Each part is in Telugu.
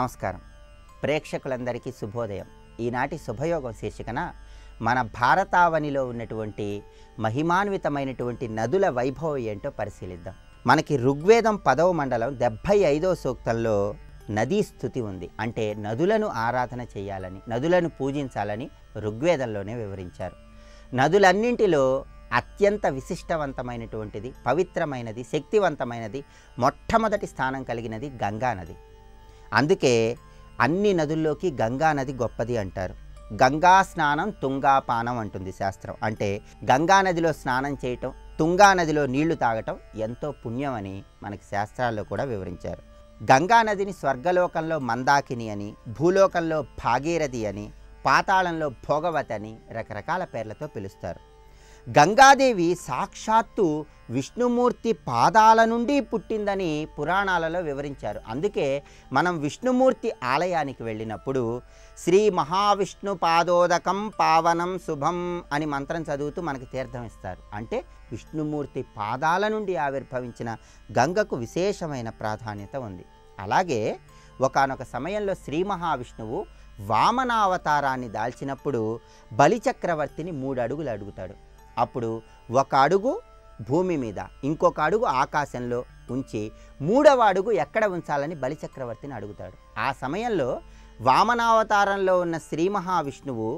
నమస్కారం ప్రేక్షకులందరికీ శుభోదయం ఈనాటి శుభయోగం శీర్షికన మన భారతావనిలో ఉన్నటువంటి మహిమాన్వితమైనటువంటి నదుల వైభవం ఏంటో పరిశీలిద్దాం మనకి ఋగ్వేదం పదవ మండలం డెబ్భై ఐదో సూక్తంలో నదీ స్థుతి ఉంది అంటే నదులను ఆరాధన చేయాలని నదులను పూజించాలని ఋగ్వేదంలోనే వివరించారు నదులన్నింటిలో అత్యంత విశిష్టవంతమైనటువంటిది పవిత్రమైనది శక్తివంతమైనది మొట్టమొదటి స్థానం కలిగినది గంగా నది అందుకే అన్ని నదుల్లోకి గంగా నది గొప్పది అంటారు గంగా స్నానం తుంగాపానం అంటుంది శాస్త్రం అంటే గంగా నదిలో స్నానం చేయటం తుంగా నదిలో నీళ్లు తాగటం ఎంతో పుణ్యం అని మనకి శాస్త్రాల్లో కూడా వివరించారు గంగా నదిని స్వర్గలోకంలో మందాకిని అని భూలోకంలో భాగీరథి అని పాతాళంలో భోగవతి అని రకరకాల పేర్లతో పిలుస్తారు గంగాదేవి సాక్షాత్తు విష్ణుమూర్తి పాదాల నుండి పుట్టిందని పురాణాలలో వివరించారు అందుకే మనం విష్ణుమూర్తి ఆలయానికి వెళ్ళినప్పుడు శ్రీ మహావిష్ణు పాదోదకం పావనం శుభం అని మంత్రం చదువుతూ మనకి తీర్థం ఇస్తారు అంటే విష్ణుమూర్తి పాదాల నుండి ఆవిర్భవించిన గంగకు విశేషమైన ప్రాధాన్యత ఉంది అలాగే ఒకానొక సమయంలో శ్రీ మహావిష్ణువు వామనావతారాన్ని దాల్చినప్పుడు బలిచక్రవర్తిని మూడు అడుగులు అడుగుతాడు అప్పుడు ఒక అడుగు భూమి మీద ఇంకొక అడుగు ఆకాశంలో ఉంచి మూడవ అడుగు ఎక్కడ ఉంచాలని బలిచక్రవర్తిని అడుగుతాడు ఆ సమయంలో వామనావతారంలో ఉన్న శ్రీ మహావిష్ణువు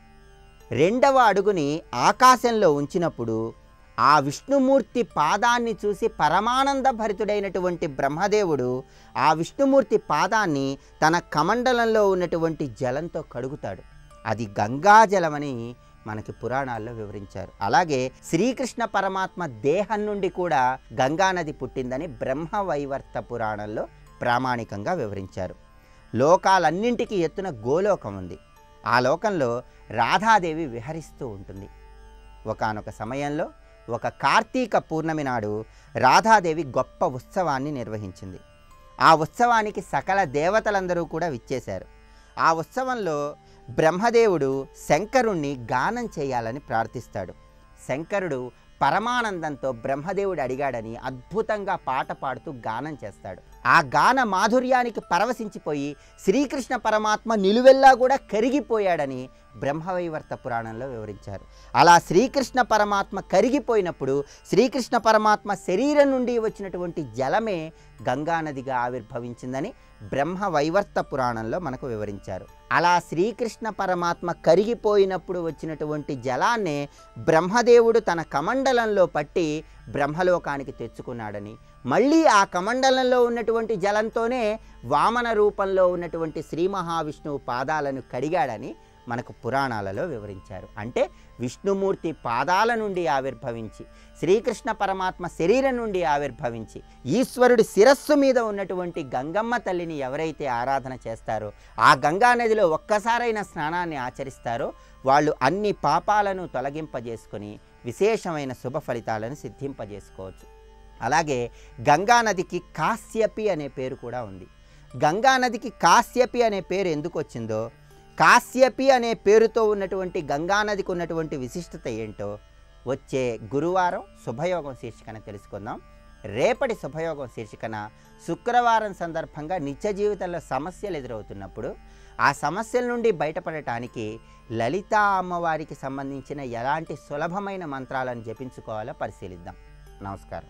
రెండవ అడుగుని ఆకాశంలో ఉంచినప్పుడు ఆ విష్ణుమూర్తి పాదాన్ని చూసి పరమానంద భరితుడైనటువంటి బ్రహ్మదేవుడు ఆ విష్ణుమూర్తి పాదాన్ని తన కమండలంలో ఉన్నటువంటి జలంతో కడుగుతాడు అది గంగాజలమని మనకి పురాణాల్లో వివరించారు అలాగే శ్రీకృష్ణ పరమాత్మ దేహం నుండి కూడా గంగానది పుట్టిందని బ్రహ్మవైవర్త పురాణంలో ప్రామాణికంగా వివరించారు లోకాలన్నింటికి ఎత్తున గోలోకం ఉంది ఆ లోకంలో రాధాదేవి విహరిస్తూ ఉంటుంది ఒకానొక సమయంలో ఒక కార్తీక పూర్ణమి నాడు రాధాదేవి గొప్ప ఉత్సవాన్ని నిర్వహించింది ఆ ఉత్సవానికి సకల దేవతలందరూ కూడా విచ్చేశారు ఆ ఉత్సవంలో బ్రహ్మదేవుడు శంకరుణ్ణి గానం చేయాలని ప్రార్థిస్తాడు శంకరుడు పరమానందంతో బ్రహ్మదేవుడు అడిగాడని అద్భుతంగా పాట పాడుతూ గానం చేస్తాడు ఆ గాన మాధుర్యానికి పరవశించిపోయి శ్రీకృష్ణ పరమాత్మ నిలువెల్లా కూడా కరిగిపోయాడని బ్రహ్మవైవర్త పురాణంలో వివరించారు అలా శ్రీకృష్ణ పరమాత్మ కరిగిపోయినప్పుడు శ్రీకృష్ణ పరమాత్మ శరీరం నుండి వచ్చినటువంటి జలమే గంగానదిగా ఆవిర్భవించిందని బ్రహ్మవైవర్త పురాణంలో మనకు వివరించారు అలా శ్రీకృష్ణ పరమాత్మ కరిగిపోయినప్పుడు వచ్చినటువంటి జలాన్నే బ్రహ్మదేవుడు తన కమండలంలో పట్టి బ్రహ్మలోకానికి తెచ్చుకున్నాడని మళ్ళీ ఆ కమండలంలో ఉన్నటువంటి జలంతోనే వామన రూపంలో ఉన్నటువంటి శ్రీ మహావిష్ణువు పాదాలను కడిగాడని మనకు పురాణాలలో వివరించారు అంటే విష్ణుమూర్తి పాదాల నుండి ఆవిర్భవించి శ్రీకృష్ణ పరమాత్మ శరీరం నుండి ఆవిర్భవించి ఈశ్వరుడి శిరస్సు మీద ఉన్నటువంటి గంగమ్మ తల్లిని ఎవరైతే ఆరాధన చేస్తారో ఆ గంగా నదిలో ఒక్కసారైన స్నానాన్ని ఆచరిస్తారో వాళ్ళు అన్ని పాపాలను తొలగింపజేసుకొని విశేషమైన శుభ ఫలితాలను సిద్ధింపజేసుకోవచ్చు అలాగే గంగా నదికి కాశ్యపి అనే పేరు కూడా ఉంది గంగా నదికి కాశ్యపి అనే పేరు ఎందుకు వచ్చిందో కాశ్యపి అనే పేరుతో ఉన్నటువంటి గంగానదికి ఉన్నటువంటి విశిష్టత ఏంటో వచ్చే గురువారం శుభయోగం శీర్షికన తెలుసుకుందాం రేపటి శుభయోగం శీర్షికన శుక్రవారం సందర్భంగా నిత్య జీవితంలో సమస్యలు ఎదురవుతున్నప్పుడు ఆ సమస్యల నుండి బయటపడటానికి లలితా అమ్మవారికి సంబంధించిన ఎలాంటి సులభమైన మంత్రాలను జపించుకోవాలో పరిశీలిద్దాం నమస్కారం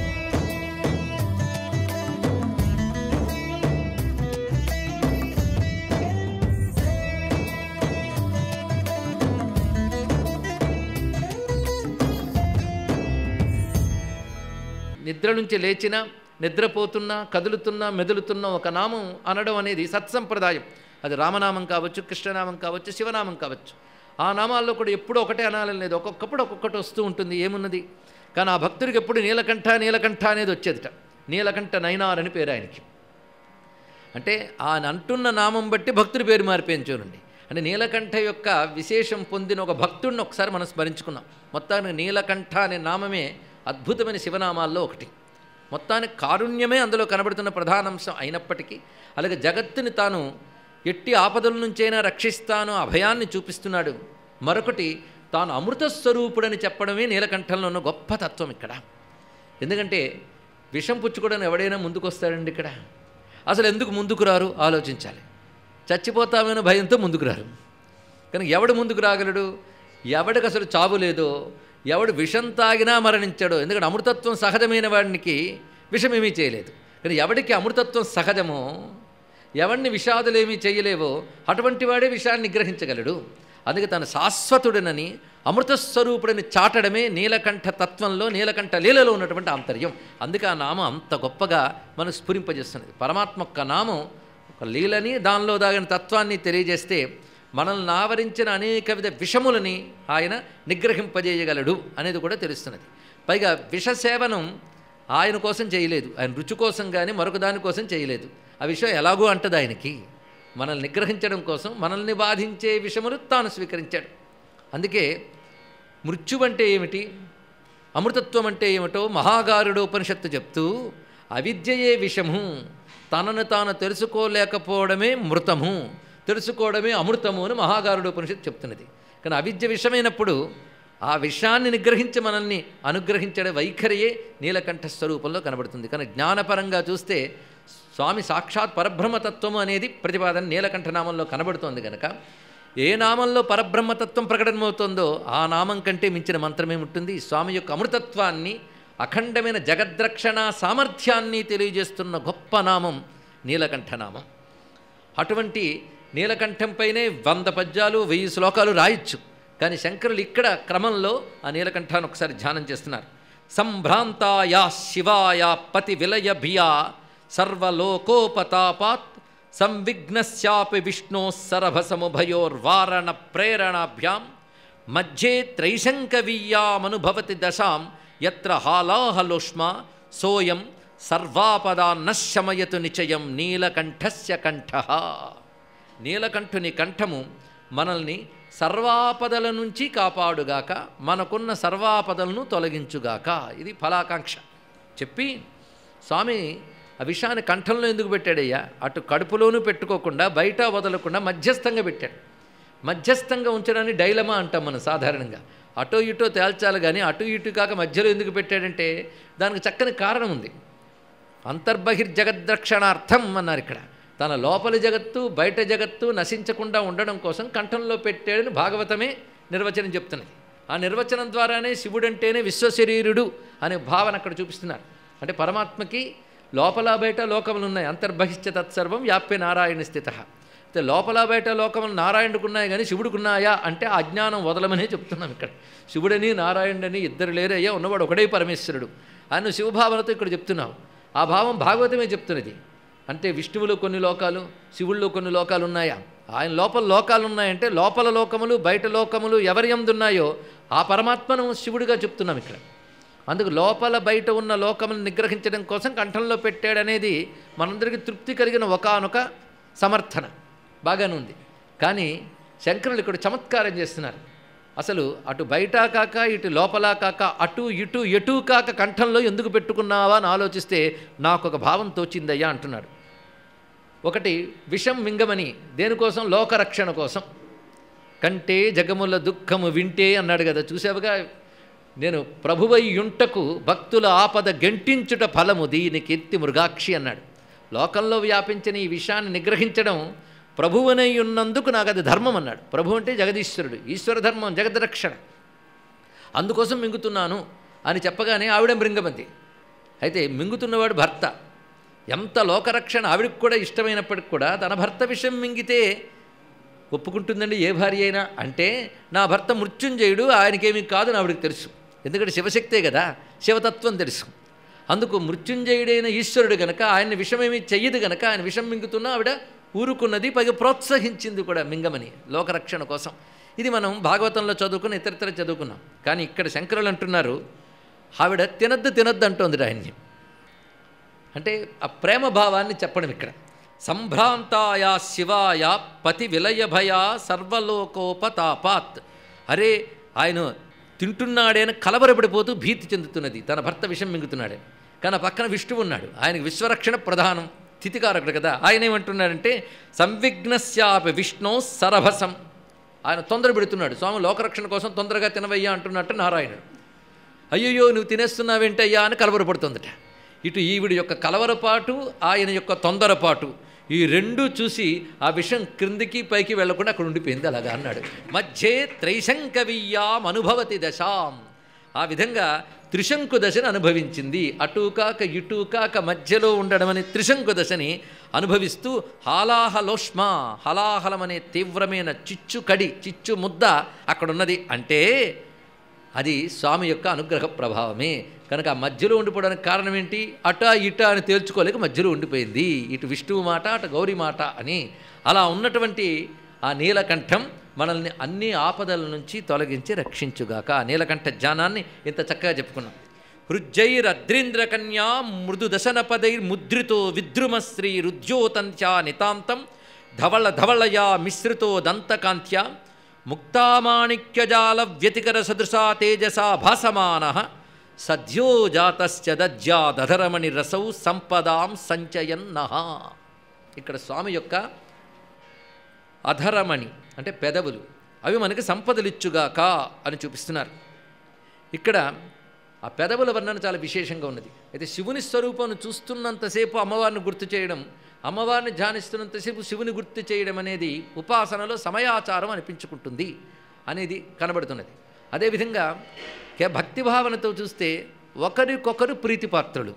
నిద్ర నుంచి లేచినా నిద్రపోతున్నా కదులుతున్నా మెదులుతున్నా ఒక నామం అనడం అనేది సత్సంప్రదాయం అది రామనామం కావచ్చు కృష్ణనామం కావచ్చు శివనామం కావచ్చు ఆ నామాల్లో కూడా ఎప్పుడూ ఒకటే అనాలని లేదు ఒక్కొక్కప్పుడు ఒక్కొక్కటి వస్తూ ఉంటుంది ఏమున్నది కానీ ఆ భక్తుడికి ఎప్పుడు నీలకంఠ నీలకంఠ అనేది వచ్చేదిట నీలకంఠ నైనార్ అని పేరు ఆయనకి అంటే ఆయన అంటున్న నామం బట్టి భక్తుడి పేరు మారిపోయింది చూడండి అంటే నీలకంఠ యొక్క విశేషం పొందిన ఒక భక్తుడిని ఒకసారి మనం స్మరించుకున్నాం మొత్తానికి నీలకంఠ అనే నామమే అద్భుతమైన శివనామాల్లో ఒకటి మొత్తానికి కారుణ్యమే అందులో కనబడుతున్న ప్రధానాంశం అయినప్పటికీ అలాగే జగత్తుని తాను ఎట్టి ఆపదల నుంచైనా రక్షిస్తాను అభయాన్ని చూపిస్తున్నాడు మరొకటి తాను అమృత స్వరూపుడని చెప్పడమే నీలకంఠంలో ఉన్న గొప్ప తత్వం ఇక్కడ ఎందుకంటే విషం పుచ్చుకోవడానికి ఎవడైనా ముందుకు వస్తాడండి ఇక్కడ అసలు ఎందుకు ముందుకు రారు ఆలోచించాలి చచ్చిపోతామనే భయంతో ముందుకు రారు కనుక ఎవడు ముందుకు రాగలడు ఎవడికి అసలు చావు లేదో ఎవడు విషం తాగినా మరణించాడో ఎందుకంటే అమృతత్వం సహజమైన వాడికి విషం ఏమీ చేయలేదు కానీ ఎవడికి అమృతత్వం సహజమో ఎవడిని విషాదులు ఏమీ చేయలేవో అటువంటి వాడే విషయాన్ని నిగ్రహించగలడు అందుకే తన శాశ్వతుడనని అమృత స్వరూపుడని చాటడమే నీలకంఠ తత్వంలో నీలకంఠ లీలలో ఉన్నటువంటి ఆంతర్యం అందుకే ఆ నామం అంత గొప్పగా మనం స్ఫురింపజేస్తున్నది పరమాత్మ యొక్క నామం ఒక లీలని దానిలో దాగిన తత్వాన్ని తెలియజేస్తే మనల్ని ఆవరించిన అనేక విధ విషములని ఆయన నిగ్రహింపజేయగలడు అనేది కూడా తెలుస్తున్నది పైగా విష సేవనం ఆయన కోసం చేయలేదు ఆయన రుచి కోసం కానీ మరొక దాని కోసం చేయలేదు ఆ విషయం ఎలాగో అంటది ఆయనకి మనల్ని నిగ్రహించడం కోసం మనల్ని బాధించే విషములు తాను స్వీకరించాడు అందుకే మృత్యు అంటే ఏమిటి అమృతత్వం అంటే ఏమిటో మహాగారుడు ఉపనిషత్తు చెప్తూ అవిద్యయే విషము తనను తాను తెలుసుకోలేకపోవడమే మృతము తెలుసుకోవడమే అమృతము అని మహాగారుడు ఉపనిషత్తు చెప్తున్నది కానీ అవిద్య విషమైనప్పుడు ఆ విషయాన్ని నిగ్రహించి మనల్ని అనుగ్రహించడే వైఖరియే నీలకంఠ స్వరూపంలో కనబడుతుంది కానీ జ్ఞానపరంగా చూస్తే స్వామి సాక్షాత్ పరబ్రహ్మతత్వము అనేది ప్రతిపాదన నీలకంఠ నామంలో కనబడుతోంది కనుక ఏ నామంలో పరబ్రహ్మతత్వం ప్రకటనమవుతుందో ఆ నామం కంటే మించిన మంత్రమేముంటుంది స్వామి యొక్క అమృతత్వాన్ని అఖండమైన జగద్రక్షణ సామర్థ్యాన్ని తెలియజేస్తున్న గొప్ప నామం నీలకంఠనామం అటువంటి నీలకంఠంపైనే వంద పద్యాలు వెయ్యి శ్లోకాలు రాయొచ్చు కానీ శంకరులు ఇక్కడ క్రమంలో ఆ నీలకంఠాన్ని ఒకసారి ధ్యానం చేస్తున్నారు సంభ్రాంతాయా శివాయ పతి విలయ భియా సర్వలోకోపతాపాత్ సంవిఘ్నస్యాపి విష్ణో సరభసముభయోర్వారణ ప్రేరణాభ్యాం మధ్యే త్రైశంకవీయామనుభవతి దశాం ఎత్ర హాలాహలోష్మ సోయం సర్వాపదాన్న శమయతు నిచయం నీలకంఠస్య కంఠ నీలకంఠుని కంఠము మనల్ని సర్వాపదల నుంచి కాపాడుగాక మనకున్న సర్వాపదలను తొలగించుగాక ఇది ఫలాకాంక్ష చెప్పి స్వామి ఆ విషయాన్ని కంఠంలో ఎందుకు పెట్టాడయ్యా అటు కడుపులోనూ పెట్టుకోకుండా బయట వదలకుండా మధ్యస్థంగా పెట్టాడు మధ్యస్థంగా ఉంచడాన్ని డైలమా అంటాం మనం సాధారణంగా అటో ఇటో తేల్చాలి కానీ అటు ఇటు కాక మధ్యలో ఎందుకు పెట్టాడంటే దానికి చక్కని కారణం ఉంది అంతర్బహిర్జగద్రక్షణార్థం అన్నారు ఇక్కడ తన లోపలి జగత్తు బయట జగత్తు నశించకుండా ఉండడం కోసం కంఠంలో పెట్టాడని భాగవతమే నిర్వచనం చెప్తున్నది ఆ నిర్వచనం ద్వారానే శివుడంటేనే విశ్వశరీరుడు అనే భావన అక్కడ చూపిస్తున్నారు అంటే పరమాత్మకి లోపల బయట లోకములు ఉన్నాయి అంతర్బహిష్ట తత్సర్వం వ్యాప్య నారాయణ స్థిత అయితే లోపల బయట లోకములు నారాయణుడికి ఉన్నాయి కానీ శివుడికి ఉన్నాయా అంటే ఆ అజ్ఞానం వదలమనే చెప్తున్నాం ఇక్కడ శివుడని నారాయణుడని ఇద్దరు లేరయ్యా ఉన్నవాడు ఒకడే పరమేశ్వరుడు ఆయన శివభావనతో ఇక్కడ చెప్తున్నావు ఆ భావం భాగవతమే చెప్తున్నది అంటే విష్ణువులో కొన్ని లోకాలు శివుల్లో కొన్ని లోకాలు ఉన్నాయా ఆయన లోపల లోకాలు ఉన్నాయంటే లోపల లోకములు బయట లోకములు ఎవరి ఎందున్నాయో ఆ పరమాత్మను శివుడిగా చెప్తున్నాం ఇక్కడ అందుకు లోపల బయట ఉన్న లోకములను నిగ్రహించడం కోసం కంఠంలో పెట్టాడనేది మనందరికీ తృప్తి కలిగిన ఒకానొక సమర్థన బాగానే ఉంది కానీ శంకరులు ఇక్కడ చమత్కారం చేస్తున్నారు అసలు అటు బయట కాక ఇటు లోపల కాక అటు ఇటు ఎటు కాక కంఠంలో ఎందుకు పెట్టుకున్నావా అని ఆలోచిస్తే నాకు ఒక భావం తోచిందయ్యా అంటున్నాడు ఒకటి విషం మింగమని దేనికోసం లోకరక్షణ కోసం కంటే జగముల దుఃఖము వింటే అన్నాడు కదా చూసావుగా నేను ప్రభువై యుంటకు భక్తుల ఆపద గెంటించుట ఫలము దీని కీర్తి మృగాక్షి అన్నాడు లోకంలో వ్యాపించిన ఈ విషయాన్ని నిగ్రహించడం ప్రభువునై ఉన్నందుకు నాకు అది ధర్మం అన్నాడు ప్రభు అంటే జగదీశ్వరుడు ఈశ్వర ధర్మం జగద్రక్షణ అందుకోసం మింగుతున్నాను అని చెప్పగానే ఆవిడ మృంగమంది అయితే మింగుతున్నవాడు భర్త ఎంత లోకరక్షణ ఆవిడకి కూడా ఇష్టమైనప్పటికి కూడా తన భర్త విషయం మింగితే ఒప్పుకుంటుందండి ఏ భార్య అయినా అంటే నా భర్త మృత్యుంజయుడు ఆయనకేమీ కాదని ఆవిడకి తెలుసు ఎందుకంటే శివశక్తే కదా శివతత్వం తెలుసు అందుకు మృత్యుంజయుడైన ఈశ్వరుడు గనక ఆయన విషమేమీ చెయ్యదు గనక ఆయన విషం మింగుతున్నా ఆవిడ ఊరుకున్నది పైగా ప్రోత్సహించింది కూడా మింగమని లోకరక్షణ కోసం ఇది మనం భాగవతంలో చదువుకుని ఇతరితర చదువుకున్నాం కానీ ఇక్కడ శంకరులు అంటున్నారు ఆవిడ తినద్దు తినద్దు అంటోంది ఆయన్ని అంటే ఆ ప్రేమ భావాన్ని చెప్పడం ఇక్కడ సంభ్రాంతాయ శివాయ పతి విలయభయ సర్వలోకోపతాపాత్ అరే ఆయన తింటున్నాడేని కలవరపడిపోతూ భీతి చెందుతున్నది తన భర్త విషం మింగుతున్నాడే కానీ ఆ పక్కన విష్ణువు ఉన్నాడు ఆయనకి విశ్వరక్షణ ప్రధానం స్థితికారకుడు కదా ఆయన ఏమంటున్నాడంటే సంవిఘ్నస్యాపి విష్ణు సరభసం ఆయన తొందర పెడుతున్నాడు స్వామి లోకరక్షణ కోసం తొందరగా తినవయ్యా అంటున్నట్టు నారాయణుడు అయ్యయ్యో నువ్వు తినేస్తున్నావేంటయ్యా అని కలవరపడుతుందట ఇటు ఈవిడి యొక్క కలవరపాటు ఆయన యొక్క తొందరపాటు ఈ రెండు చూసి ఆ విషయం క్రిందికి పైకి వెళ్లకుండా అక్కడ ఉండిపోయింది అలాగా అన్నాడు మధ్యే త్రైశంకవీయాం అనుభవతి దశాం ఆ విధంగా త్రిశంకు దశను అనుభవించింది అటు కాక ఇటు కాక మధ్యలో ఉండడం అనే త్రిశంకు దశని అనుభవిస్తూ హాలాహలోష్మ హలాహలం అనే తీవ్రమైన చిచ్చు కడి చిచ్చు ముద్ద అక్కడ ఉన్నది అంటే అది స్వామి యొక్క అనుగ్రహ ప్రభావమే కనుక ఆ మధ్యలో ఉండిపోవడానికి కారణం ఏంటి అట ఇట అని తేల్చుకోలేక మధ్యలో ఉండిపోయింది ఇటు విష్ణువు మాట అటు గౌరీ మాట అని అలా ఉన్నటువంటి ఆ నీలకంఠం మనల్ని అన్ని ఆపదల నుంచి తొలగించి రక్షించుగాక ఆ నీలకంఠ జ్ఞానాన్ని ఇంత చక్కగా చెప్పుకున్నాం హృజ్జైరద్రీంద్రకన్యా మృదు దశనపదైర్ ముద్రితో విద్రుమశ్రీ రుద్యోతంత్యా నితాంతం ధవళ ధవళయా మిశ్రితో దంతకాంత్యా ముక్తామాణిక్యజాల వ్యతికర సదృశా తేజసా భాసమాన సద్యో జాతశ్చ దజ్జా దధరమణి రసౌ సంపదాం సంచయన్నహ ఇక్కడ స్వామి యొక్క అధరమణి అంటే పెదవులు అవి మనకి సంపదలిచ్చుగాక అని చూపిస్తున్నారు ఇక్కడ ఆ పెదవుల వర్ణన చాలా విశేషంగా ఉన్నది అయితే శివుని స్వరూపం చూస్తున్నంతసేపు అమ్మవారిని గుర్తు చేయడం అమ్మవారిని ధ్యానిస్తున్నంతసేపు శివుని గుర్తు చేయడం అనేది ఉపాసనలో సమయాచారం అనిపించుకుంటుంది అనేది కనబడుతున్నది అదేవిధంగా కే భక్తి భావనతో చూస్తే ఒకరికొకరు ప్రీతిపాత్రులు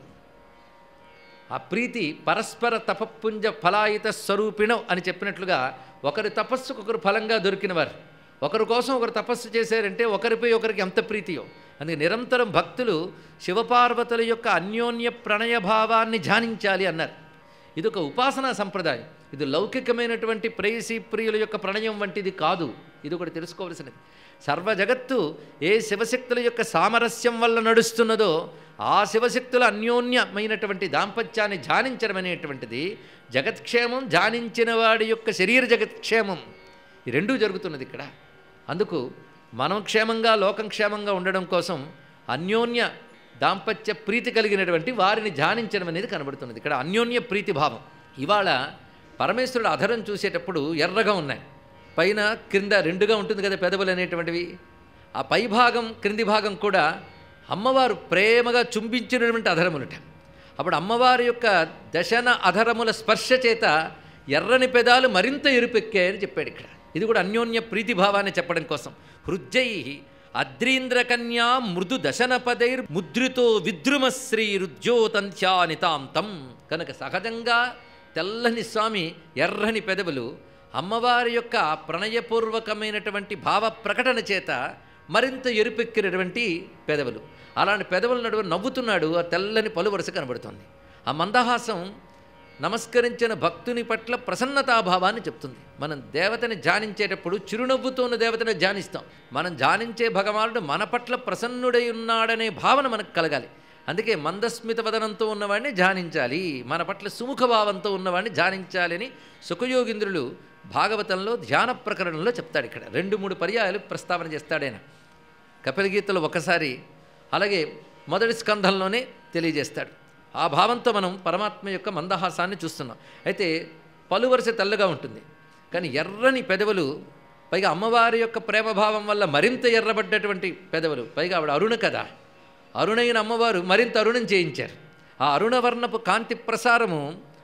ఆ ప్రీతి పరస్పర తపపుంజ ఫలాయిత స్వరూపిణం అని చెప్పినట్లుగా ఒకరి తపస్సుకు ఒకరు ఫలంగా దొరికినవారు ఒకరి కోసం ఒకరు తపస్సు చేశారంటే ఒకరిపై ఒకరికి ఎంత ప్రీతియో అందుకే నిరంతరం భక్తులు శివపార్వతుల యొక్క అన్యోన్య ప్రణయ భావాన్ని ధ్యానించాలి అన్నారు ఇది ఒక ఉపాసనా సంప్రదాయం ఇది లౌకికమైనటువంటి ప్రేయసీ ప్రియుల యొక్క ప్రణయం వంటిది కాదు ఇది ఒకటి తెలుసుకోవలసినది సర్వ జగత్తు ఏ శివశక్తుల యొక్క సామరస్యం వల్ల నడుస్తున్నదో ఆ శివశక్తుల అన్యోన్యమైనటువంటి దాంపత్యాన్ని ధ్యానించడం అనేటువంటిది జగత్క్షేమం ధ్యానించిన వాడి యొక్క శరీర జగత్క్షేమం ఈ రెండూ జరుగుతున్నది ఇక్కడ అందుకు మనం క్షేమంగా లోకం క్షేమంగా ఉండడం కోసం అన్యోన్య దాంపత్య ప్రీతి కలిగినటువంటి వారిని ధ్యానించడం అనేది కనబడుతున్నది ఇక్కడ అన్యోన్య ప్రీతి భావం ఇవాళ పరమేశ్వరుడు అధరం చూసేటప్పుడు ఎర్రగా ఉన్నాయి పైన క్రింద రెండుగా ఉంటుంది కదా పెదవులు అనేటువంటివి ఆ పై భాగం క్రింది భాగం కూడా అమ్మవారు ప్రేమగా చుంబించినటువంటి అధరములట అప్పుడు అమ్మవారి యొక్క దశన అధరముల స్పర్శ చేత ఎర్రని పెదాలు మరింత ఎరుపెక్కాయని చెప్పాడు ఇక్కడ ఇది కూడా అన్యోన్య ప్రీతిభావాన్ని చెప్పడం కోసం హృజ్జై అద్రీంద్రకన్యా మృదు దశనపదైర్ ముద్రితో విద్రుమశ్రీ రుద్యోతంత్యానితాంతం కనుక సహజంగా తెల్లని స్వామి ఎర్రని పెదవులు అమ్మవారి యొక్క ప్రణయపూర్వకమైనటువంటి భావ ప్రకటన చేత మరింత ఎరుపెక్కినటువంటి పెదవులు అలాంటి పెదవుల నడువ నవ్వుతున్నాడు ఆ తెల్లని పలు వరుస కనబడుతుంది ఆ మందహాసం నమస్కరించిన భక్తుని పట్ల ప్రసన్నతాభావాన్ని చెప్తుంది మనం దేవతని ధ్యానించేటప్పుడు చిరునవ్వుతో ఉన్న దేవతని ధ్యానిస్తాం మనం ధ్యానించే భగవానుడు మన పట్ల ప్రసన్నుడై ఉన్నాడనే భావన మనకు కలగాలి అందుకే మందస్మిత వదనంతో ఉన్నవాడిని ధ్యానించాలి మన పట్ల సుముఖ భావంతో ఉన్నవాడిని ధ్యానించాలి అని సుఖయోగింద్రులు భాగవతంలో ధ్యాన ప్రకరణంలో చెప్తాడు ఇక్కడ రెండు మూడు పర్యాయాలు ప్రస్తావన చేస్తాడైన కపిలగీతలో ఒకసారి అలాగే మొదటి స్కంధంలోనే తెలియజేస్తాడు ఆ భావంతో మనం పరమాత్మ యొక్క మందహాసాన్ని చూస్తున్నాం అయితే పలువరుస తెల్లగా ఉంటుంది కానీ ఎర్రని పెదవులు పైగా అమ్మవారి యొక్క ప్రేమభావం వల్ల మరింత ఎర్రబడ్డటువంటి పెదవులు పైగా ఆవిడ అరుణ కదా అరుణైన అమ్మవారు మరింత అరుణం చేయించారు ఆ అరుణవర్ణపు కాంతి ప్రసారము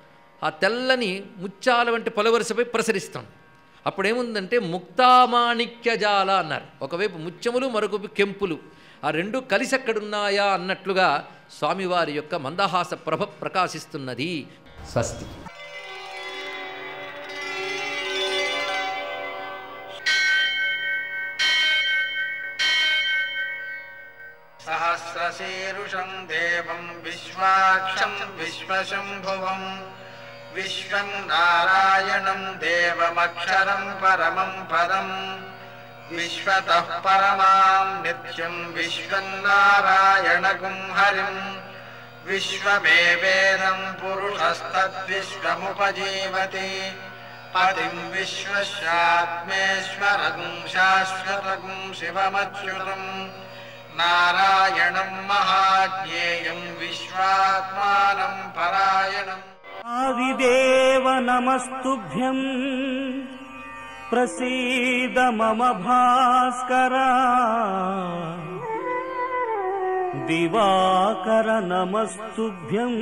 ఆ తెల్లని ముత్యాల వంటి పలువరుసపై ప్రసరిస్తాం అప్పుడేముందంటే ముక్తామాణిక్యజాల అన్నారు ఒకవైపు ముత్యములు మరొక కెంపులు ఆ రెండు కలిసి అక్కడున్నాయా అన్నట్లుగా స్వామివారి యొక్క మందహాస ప్రభ ప్రకాశిస్తున్నది స్వస్తి सहस्रशीरुषम् देवम् विश्वाक्षम् विश्वशम्भुवम् विश्वम् नारायणम् देवमक्षरम् परमम् पदम् विश्वतः परमाम् नित्यम् विश्वम् नारायणगुम् हरिम् विश्वमेवेदम् पुरुषस्तद्विश्वमुपजीवति पतिम् विश्वस्यात्मेश्वरगुम् शाश्वतगुम् शिवमच्युतम् नारायणम् महाज्ञेयम् विश्वात्मानम् परायणम् आदिदेव नमस्तुभ्यम् प्रसीद मम भास्कर दिवाकर नमस्तुभ्यम्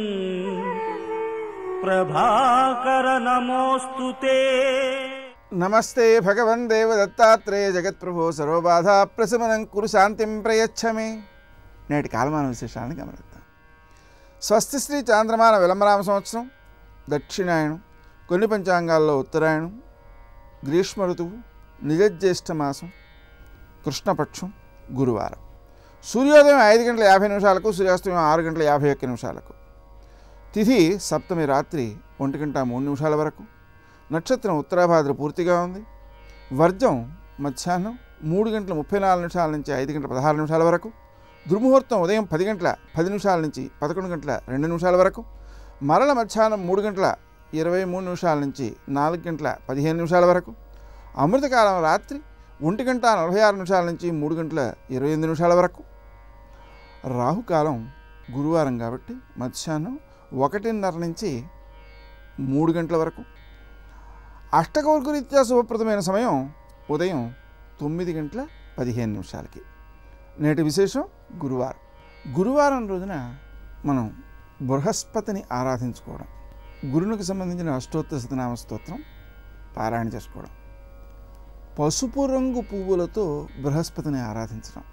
प्रभाकर नमोऽस्तु ते నమస్తే భగవన్ దేవ దత్తాత్రేయ జగత్ప్రభో సర్వబాధా ప్రశమనం కురు శాంతిం ప్రయచ్చమే నేటి కాలమాన విశేషాలను గమనిద్దాం స్వస్తి శ్రీ చాంద్రమాన విలంబరామ సంవత్సరం దక్షిణాయనం కొన్ని పంచాంగాల్లో ఉత్తరాయణం గ్రీష్మ ఋతువు నిజజ్యేష్ఠ మాసం కృష్ణపక్షం గురువారం సూర్యోదయం ఐదు గంటల యాభై నిమిషాలకు సూర్యాస్తమయం ఆరు గంటల యాభై ఒక్క నిమిషాలకు తిథి సప్తమి రాత్రి ఒంటి గంట మూడు నిమిషాల వరకు నక్షత్రం ఉత్తరాభాద్ర పూర్తిగా ఉంది వర్జం మధ్యాహ్నం మూడు గంటల ముప్పై నాలుగు నిమిషాల నుంచి ఐదు గంటల పదహారు నిమిషాల వరకు దుర్ముహూర్తం ఉదయం పది గంటల పది నిమిషాల నుంచి పదకొండు గంటల రెండు నిమిషాల వరకు మరల మధ్యాహ్నం మూడు గంటల ఇరవై మూడు నిమిషాల నుంచి నాలుగు గంటల పదిహేను నిమిషాల వరకు అమృతకాలం రాత్రి ఒంటి గంట నలభై ఆరు నిమిషాల నుంచి మూడు గంటల ఇరవై ఎనిమిది నిమిషాల వరకు రాహుకాలం గురువారం కాబట్టి మధ్యాహ్నం ఒకటిన్నర నుంచి మూడు గంటల వరకు అష్టకౌర్గరీత్యా శుభప్రదమైన సమయం ఉదయం తొమ్మిది గంటల పదిహేను నిమిషాలకి నేటి విశేషం గురువారం గురువారం రోజున మనం బృహస్పతిని ఆరాధించుకోవడం గురునికి సంబంధించిన అష్టోత్తర శతనామ స్తోత్రం పారాయణ చేసుకోవడం పసుపు రంగు పువ్వులతో బృహస్పతిని ఆరాధించడం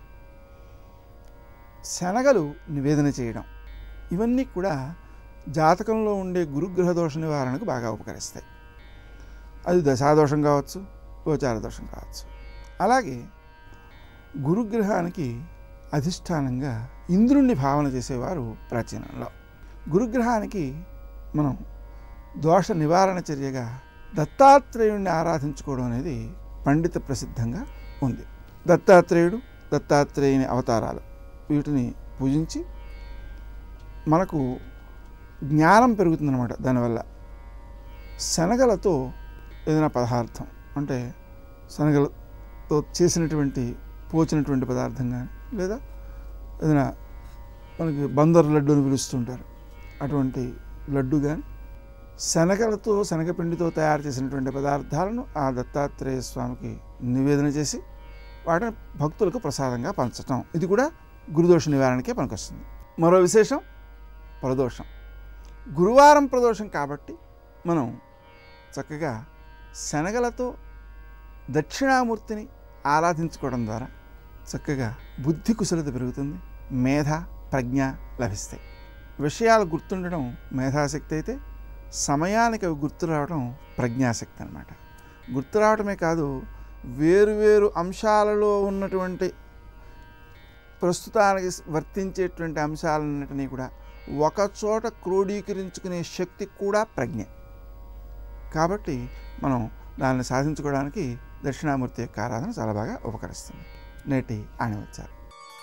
శనగలు నివేదన చేయడం ఇవన్నీ కూడా జాతకంలో ఉండే గురుగ్రహ దోష నివారణకు బాగా ఉపకరిస్తాయి అది దశాదోషం కావచ్చు గోచార దోషం కావచ్చు అలాగే గురుగ్రహానికి అధిష్టానంగా ఇంద్రుణ్ణి భావన చేసేవారు ప్రాచీనంలో గురుగ్రహానికి మనం దోష నివారణ చర్యగా దత్తాత్రేయుణ్ణి ఆరాధించుకోవడం అనేది పండిత ప్రసిద్ధంగా ఉంది దత్తాత్రేయుడు దత్తాత్రేయుని అవతారాలు వీటిని పూజించి మనకు జ్ఞానం పెరుగుతుందన్నమాట దానివల్ల శనగలతో ఏదైనా పదార్థం అంటే శనగలతో చేసినటువంటి పోచినటువంటి పదార్థం కానీ లేదా ఏదైనా మనకి బందర్ లడ్డు అని పిలుస్తుంటారు అటువంటి లడ్డు కానీ శనగలతో శనగపిండితో తయారు చేసినటువంటి పదార్థాలను ఆ దత్తాత్రేయ స్వామికి నివేదన చేసి వాటిని భక్తులకు ప్రసాదంగా పంచటం ఇది కూడా గురుదోష నివారణకే పనికొస్తుంది మరో విశేషం ప్రదోషం గురువారం ప్రదోషం కాబట్టి మనం చక్కగా శనగలతో దక్షిణామూర్తిని ఆరాధించుకోవడం ద్వారా చక్కగా బుద్ధి కుశలత పెరుగుతుంది మేధ ప్రజ్ఞ లభిస్తాయి విషయాలు గుర్తుండడం మేధాశక్తి అయితే సమయానికి అవి గుర్తు రావడం ప్రజ్ఞాశక్తి అనమాట గుర్తు రావడమే కాదు వేరువేరు అంశాలలో ఉన్నటువంటి ప్రస్తుతానికి వర్తించేటువంటి అంశాలన్నిటినీ కూడా ఒకచోట క్రోడీకరించుకునే శక్తి కూడా ప్రజ్ఞ కాబట్టి మనం దాన్ని సాధించుకోవడానికి దక్షిణామూర్తి యొక్క ఆరాధన చాలా బాగా ఉపకరిస్తుంది నేటి ఆణివచ్చారు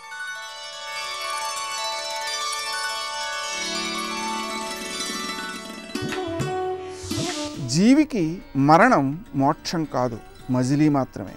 జీవికి మరణం మోక్షం కాదు మజిలీ మాత్రమే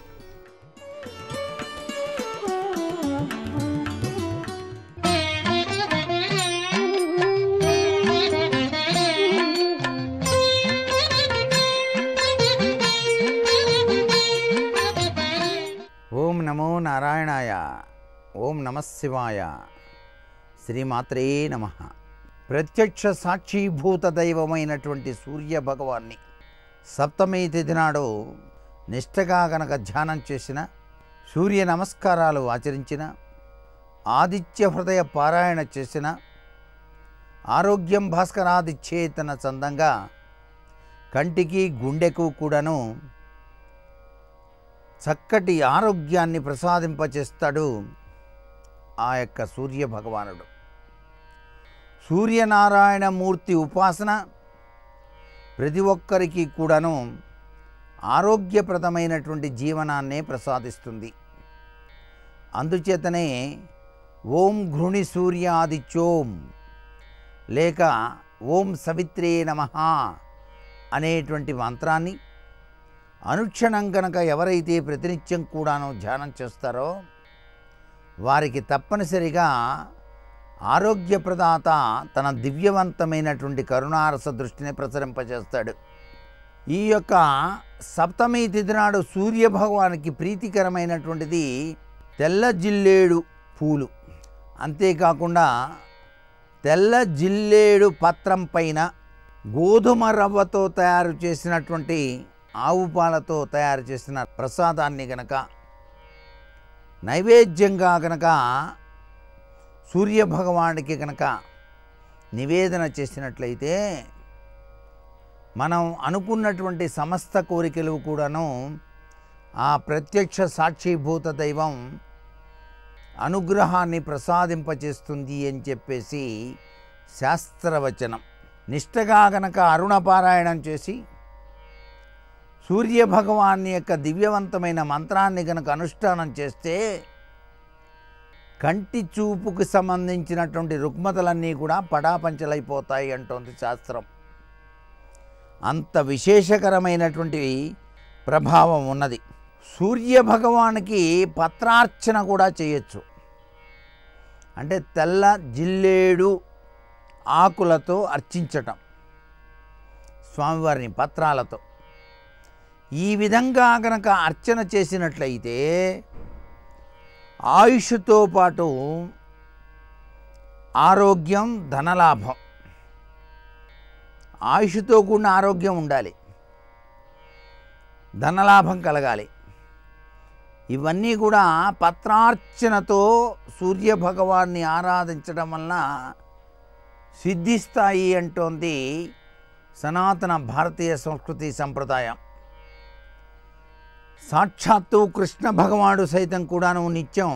ఓం నమో నారాయణాయ ఓం నమ శివాయ శ్రీమాత్రే నమ ప్రత్యక్ష సాక్షీభూత దైవమైనటువంటి సూర్య భగవాన్ని సప్తమి తిథి నాడు నిష్టగా గనక ధ్యానం చేసిన సూర్య నమస్కారాలు ఆచరించిన ఆదిత్య హృదయ పారాయణ చేసిన ఆరోగ్యం భాస్కరాది చేతన చందంగా కంటికి గుండెకు కూడాను చక్కటి ఆరోగ్యాన్ని ప్రసాదింపచేస్తాడు ఆ యొక్క సూర్య భగవానుడు సూర్యనారాయణ మూర్తి ఉపాసన ప్రతి ఒక్కరికి కూడాను ఆరోగ్యప్రదమైనటువంటి జీవనాన్నే ప్రసాదిస్తుంది అందుచేతనే ఓం ఘృణి సూర్యాదిత్యోం లేక ఓం సవిత్రే నమ అనేటువంటి మంత్రాన్ని అనుక్షణం కనుక ఎవరైతే ప్రతినిత్యం కూడాను ధ్యానం చేస్తారో వారికి తప్పనిసరిగా ఆరోగ్యప్రదాత తన దివ్యవంతమైనటువంటి కరుణారస దృష్టిని ప్రసరింపచేస్తాడు ఈ యొక్క సప్తమి తిథి నాడు సూర్యభగవానికి ప్రీతికరమైనటువంటిది తెల్ల జిల్లేడు పూలు అంతేకాకుండా తెల్ల జిల్లేడు పత్రం పైన గోధుమ రవ్వతో తయారు చేసినటువంటి ఆవు పాలతో తయారు చేసిన ప్రసాదాన్ని గనక నైవేద్యంగా గనక సూర్యభగవానికి గనక నివేదన చేసినట్లయితే మనం అనుకున్నటువంటి సమస్త కోరికలు కూడాను ఆ ప్రత్యక్ష సాక్షిభూత దైవం అనుగ్రహాన్ని ప్రసాదింపచేస్తుంది అని చెప్పేసి శాస్త్రవచనం నిష్టగా గనక అరుణపారాయణం చేసి సూర్యభగవాన్ని యొక్క దివ్యవంతమైన మంత్రాన్ని గనక అనుష్ఠానం చేస్తే కంటి చూపుకు సంబంధించినటువంటి రుగ్మతలన్నీ కూడా పడాపంచలైపోతాయి అంటోంది శాస్త్రం అంత విశేషకరమైనటువంటి ప్రభావం ఉన్నది సూర్య భగవానికి పత్రార్చన కూడా చేయొచ్చు అంటే తెల్ల జిల్లేడు ఆకులతో అర్చించటం స్వామివారిని పత్రాలతో ఈ విధంగా గనక అర్చన చేసినట్లయితే ఆయుష్తో పాటు ఆరోగ్యం ధనలాభం ఆయుష్తో కూడిన ఆరోగ్యం ఉండాలి ధనలాభం కలగాలి ఇవన్నీ కూడా పత్రార్చనతో సూర్య భగవాన్ని ఆరాధించడం వలన సిద్ధిస్తాయి అంటోంది సనాతన భారతీయ సంస్కృతి సంప్రదాయం సాక్షాత్తు కృష్ణ భగవానుడు సైతం కూడాను నిత్యం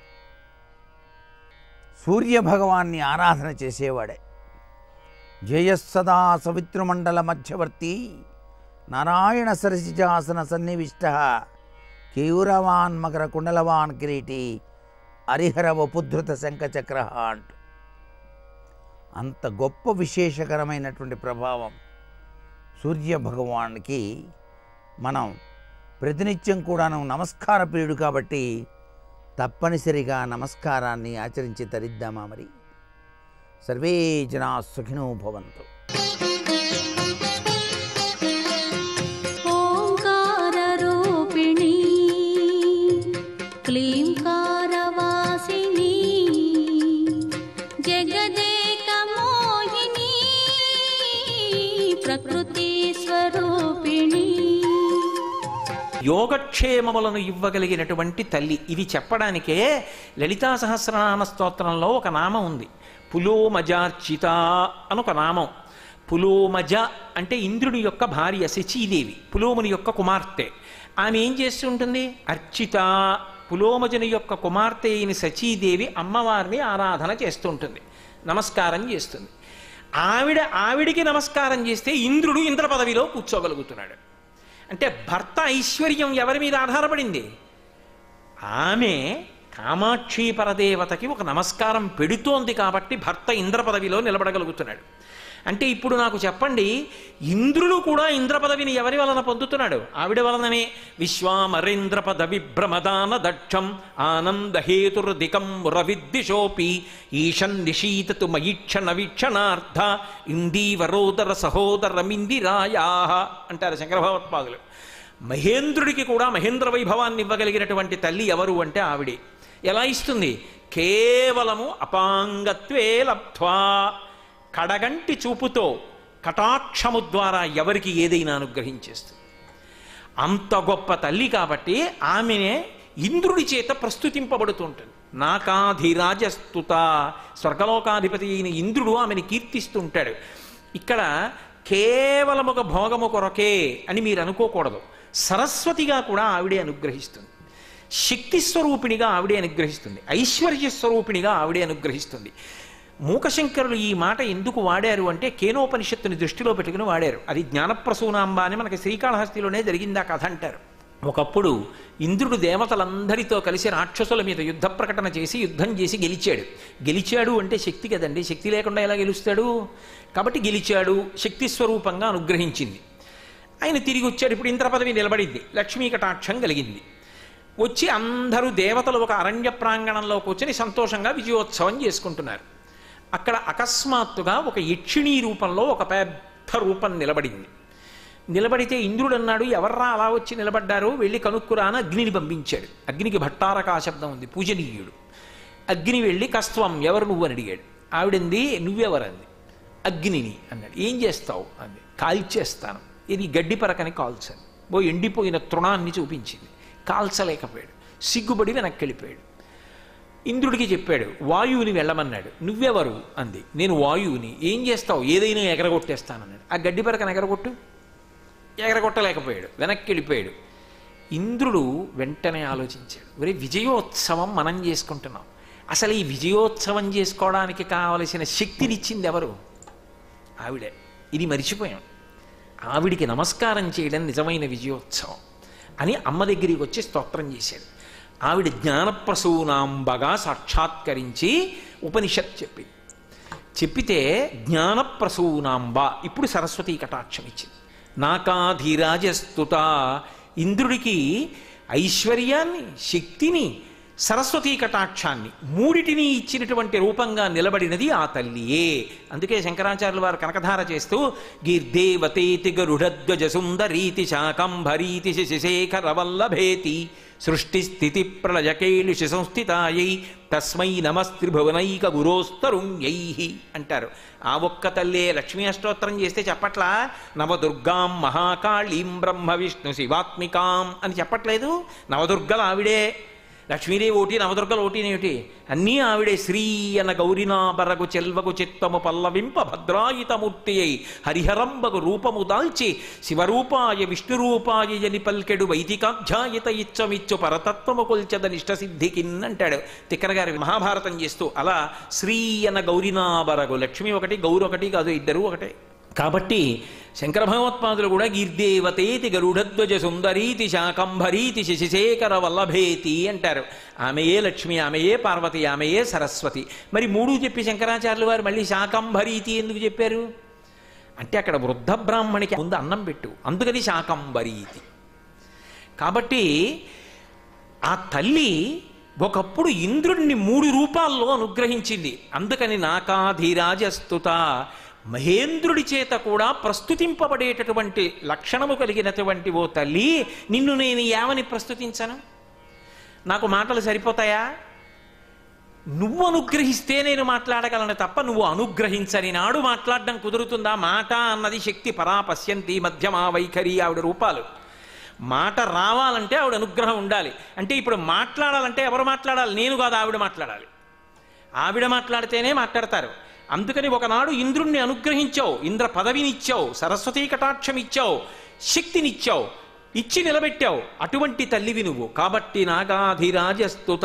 సూర్య భగవాన్ని ఆరాధన చేసేవాడే జయస్సదా సవితృమండల మధ్యవర్తి నారాయణ సరసిజాసన సన్నివిష్ట కేయూరవాన్ మకర కుండలవాన్ కిరీటి హరిహర వపుద్ధృత శంఖచక్ర అంటూ అంత గొప్ప విశేషకరమైనటువంటి ప్రభావం సూర్య భగవానికి మనం ప్రతినిత్యం కూడాను నమస్కార ప్రియుడు కాబట్టి తప్పనిసరిగా నమస్కారాన్ని ఆచరించి తరిద్దామా మరి సర్వే జనా సుఖినో భవంతు ఓంకారరూపిణీ క్లీంకారవాసిని జగదేకమోహిని ప్రకృతి స్వరూపిణి యోగక్షేమములను ఇవ్వగలిగినటువంటి తల్లి ఇది చెప్పడానికే లలితా సహస్రనామ స్తోత్రంలో ఒక నామం ఉంది పులోమజార్చిత అని ఒక నామం పులోమజ అంటే ఇంద్రుని యొక్క భార్య శచీదేవి పులోముని యొక్క కుమార్తె ఆమె ఏం చేస్తూ ఉంటుంది అర్చిత పులోమజుని యొక్క కుమార్తె అయిన శచీదేవి అమ్మవారిని ఆరాధన చేస్తూ ఉంటుంది నమస్కారం చేస్తుంది ఆవిడ ఆవిడికి నమస్కారం చేస్తే ఇంద్రుడు ఇంద్ర పదవిలో కూర్చోగలుగుతున్నాడు అంటే భర్త ఐశ్వర్యం ఎవరి మీద ఆధారపడింది ఆమె కామాక్షి పరదేవతకి ఒక నమస్కారం పెడుతోంది కాబట్టి భర్త ఇంద్ర పదవిలో నిలబడగలుగుతున్నాడు అంటే ఇప్పుడు నాకు చెప్పండి ఇంద్రుడు కూడా ఇంద్ర పదవిని ఎవరి వలన పొందుతున్నాడు ఆవిడ వలననే విశ్వామరేంద్ర పద విభ్రమదాన దక్షం ఆనందహేతుర్దికం రవిద్దిశోపి ఈశన్ నిశీతతు మయీక్షణ వీక్షణార్థ ఇందీవరోదర సహోదరమిందిరాయా అంటారు శంకర భగవత్పాదులు మహేంద్రుడికి కూడా మహేంద్ర వైభవాన్ని ఇవ్వగలిగినటువంటి తల్లి ఎవరు అంటే ఆవిడే ఎలా ఇస్తుంది కేవలము అపాంగత్వే లబ్ధ్వా కడగంటి చూపుతో కటాక్షము ద్వారా ఎవరికి ఏదైనా అనుగ్రహించేస్తుంది అంత గొప్ప తల్లి కాబట్టి ఆమెనే ఇంద్రుడి చేత ప్రస్తుతింపబడుతుంటుంది నాకాధిరాజస్తుత స్వర్గలోకాధిపతి అయిన ఇంద్రుడు ఆమెను కీర్తిస్తుంటాడు ఇక్కడ కేవలం ఒక భోగము కొరకే అని మీరు అనుకోకూడదు సరస్వతిగా కూడా ఆవిడే అనుగ్రహిస్తుంది శక్తి స్వరూపిణిగా ఆవిడే అనుగ్రహిస్తుంది ఐశ్వర్య స్వరూపిణిగా ఆవిడే అనుగ్రహిస్తుంది మూకశంకరులు ఈ మాట ఎందుకు వాడారు అంటే కేనోపనిషత్తుని దృష్టిలో పెట్టుకుని వాడారు అది జ్ఞానప్రసూనాంబ అని మనకి శ్రీకాళహస్తిలోనే జరిగింది ఆ కథ అంటారు ఒకప్పుడు ఇంద్రుడు దేవతలందరితో కలిసి రాక్షసుల మీద యుద్ధ ప్రకటన చేసి యుద్ధం చేసి గెలిచాడు గెలిచాడు అంటే శక్తి కదండి శక్తి లేకుండా ఎలా గెలుస్తాడు కాబట్టి గెలిచాడు శక్తి స్వరూపంగా అనుగ్రహించింది ఆయన తిరిగి వచ్చాడు ఇప్పుడు ఇంద్ర పదవి నిలబడింది లక్ష్మీ కటాక్షం కలిగింది వచ్చి అందరూ దేవతలు ఒక అరణ్య ప్రాంగణంలో కూర్చొని సంతోషంగా విజయోత్సవం చేసుకుంటున్నారు అక్కడ అకస్మాత్తుగా ఒక యక్షిణీ రూపంలో ఒక పెద్ద రూపం నిలబడింది నిలబడితే ఇంద్రుడు అన్నాడు ఎవర్రా అలా వచ్చి నిలబడ్డారో వెళ్ళి కనుక్కురా అని అగ్నిని పంపించాడు అగ్నికి భట్టారకా శబ్దం ఉంది పూజనీయుడు అగ్ని వెళ్ళి కస్త్వం ఎవరు నువ్వు అని అడిగాడు ఆవిడంది నువ్వెవరంది అగ్నిని అన్నాడు ఏం చేస్తావు అంది కాల్చేస్తాను ఇది గడ్డి పరకని కాల్చాను ఓ ఎండిపోయిన తృణాన్ని చూపించింది కాల్చలేకపోయాడు సిగ్గుపడి వెనక్కి వెళ్ళిపోయాడు ఇంద్రుడికి చెప్పాడు వాయువుని వెళ్ళమన్నాడు నువ్వెవరు అంది నేను వాయువుని ఏం చేస్తావు ఏదైనా ఎగరగొట్టేస్తానన్నాడు ఆ గడ్డి పరకను ఎగరగొట్టు ఎగరగొట్టలేకపోయాడు వెనక్కి వెళ్ళిపోయాడు ఇంద్రుడు వెంటనే ఆలోచించాడు ఒరే విజయోత్సవం మనం చేసుకుంటున్నాం అసలు ఈ విజయోత్సవం చేసుకోవడానికి కావలసిన శక్తినిచ్చింది ఎవరు ఆవిడే ఇది మరిచిపోయాం ఆవిడికి నమస్కారం చేయడం నిజమైన విజయోత్సవం అని అమ్మ దగ్గరికి వచ్చి స్తోత్రం చేశాడు ఆవిడ జ్ఞానప్రసూనాంబగా సాక్షాత్కరించి ఉపనిషత్ చెప్పింది చెప్పితే జ్ఞానప్రసూనాంబ ఇప్పుడు సరస్వతీ కటాక్షం ఇచ్చింది నాకాధీరాజస్తుత ఇంద్రుడికి ఐశ్వర్యాన్ని శక్తిని సరస్వతీ కటాక్షాన్ని మూడిటిని ఇచ్చినటువంటి రూపంగా నిలబడినది ఆ తల్లియే అందుకే శంకరాచార్యుల వారు కనకధార చేస్తూ గీర్దేవతేతి గరుడధ్వజ సుందరీతి శాకంభరీతి శశిశేఖర వల్లభేతి సృష్టి స్థితి ప్రళయకేళుషి సంస్థితాయై తస్మై నమస్త్రిభువనైక గురోస్తరుణ్యై అంటారు ఆ ఒక్క తల్లే లక్ష్మీ అష్టోత్తరం చేస్తే చెప్పట్లా నవదుర్గాం మహాకాళీం బ్రహ్మ విష్ణు శివాత్మికాం అని చెప్పట్లేదు నవదుర్గలు ఆవిడే లక్ష్మీదేవి ఓటి నవదుర్గలు ఓటినేమిటి అన్నీ ఆవిడే శ్రీ అన గౌరినాబరగు చెల్వగు చిత్తము పల్లవింప భద్రాయితమూర్తి అయి హరిహరంబగు రూపము దాల్చి శివరూపాయ విష్ణురూపాయ జని పల్కెడు వైదికాధ్యాయత ఇచ్చమిచ్చు పరతత్వము కొల్చద నిష్టసిద్ధికిన్ అంటాడు తిక్కన గారి మహాభారతం చేస్తూ అలా శ్రీ అన గౌరినాబరగు లక్ష్మి ఒకటి గౌరు ఒకటి కాదు ఇద్దరు ఒకటే కాబట్టి శంకర భగవత్పాదులు కూడా గీర్దేవతేతి గరుడధ్వజ సుందరీతి శాకంభరీతి శశిశేఖర వల్లభేతి అంటారు ఆమెయే లక్ష్మి ఆమెయే పార్వతి ఆమెయే సరస్వతి మరి మూడు చెప్పి శంకరాచార్యులు వారు మళ్ళీ శాకంభరీతి ఎందుకు చెప్పారు అంటే అక్కడ వృద్ధ బ్రాహ్మణికి ముందు అన్నం పెట్టు అందుకని శాకంభరీతి కాబట్టి ఆ తల్లి ఒకప్పుడు ఇంద్రుడిని మూడు రూపాల్లో అనుగ్రహించింది అందుకని నాకాధీరాజస్తుత మహేంద్రుడి చేత కూడా ప్రస్తుతింపబడేటటువంటి లక్షణము కలిగినటువంటి ఓ తల్లి నిన్ను నేను ఏమని ప్రస్తుతించను నాకు మాటలు సరిపోతాయా నువ్వు అనుగ్రహిస్తే నేను మాట్లాడగలను తప్ప నువ్వు అనుగ్రహించని నాడు మాట్లాడడం కుదురుతుందా మాట అన్నది శక్తి పరాపశ్యంతి మధ్యమా వైఖరి ఆవిడ రూపాలు మాట రావాలంటే ఆవిడ అనుగ్రహం ఉండాలి అంటే ఇప్పుడు మాట్లాడాలంటే ఎవరు మాట్లాడాలి నేను కాదు ఆవిడ మాట్లాడాలి ఆవిడ మాట్లాడితేనే మాట్లాడతారు అందుకని ఒకనాడు ఇంద్రుణ్ణి అనుగ్రహించావు ఇంద్ర పదవినిచ్చావు సరస్వతీ కటాక్షం ఇచ్చావు శక్తినిచ్చావు ఇచ్చి నిలబెట్టావు అటువంటి తల్లివి నువ్వు కాబట్టి నాగాధిరాజస్తుత